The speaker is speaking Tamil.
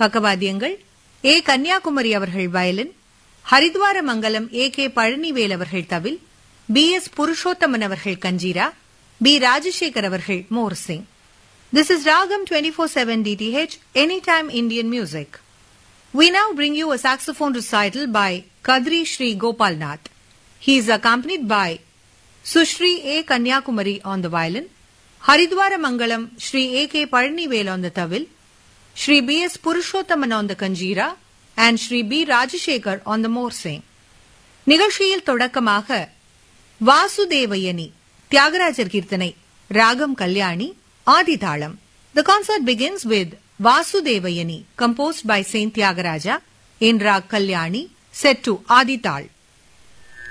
பக்கவாத்தியங்கள் ஏ கன்னியாகுமரி அவர்கள் violin Haridwaramangalam A K Palanivel அவர்கள் தவில் பி எஸ் புருஷோத்தமன் அவர்கள் கஞ்சீரா பி ராஜசேகர் அவர்கள் morsing This is Ragam 24/7 DTH Anytime Indian Music. We now bring you a saxophone recital by Kadri Sri Gopal Nath. He is accompanied by Sushri A. Kanyakumari on the violin, Haridwara Mangalam Sri A. K. Parnivel on the tawil, Sri B. S. Purushottaman on the kanjira, and Sri B. Rajashekar on the morsing. நிகழ்ச்சியில் தொடக்கமாக வாசுதேவயனி தியாகராஜர் கீர்த்தனை ராகம் Kalyani ஆதிதாளம் The concert begins with Vasudevayani composed by Saint Tyagaraja in Rag Kalyani set to Adital.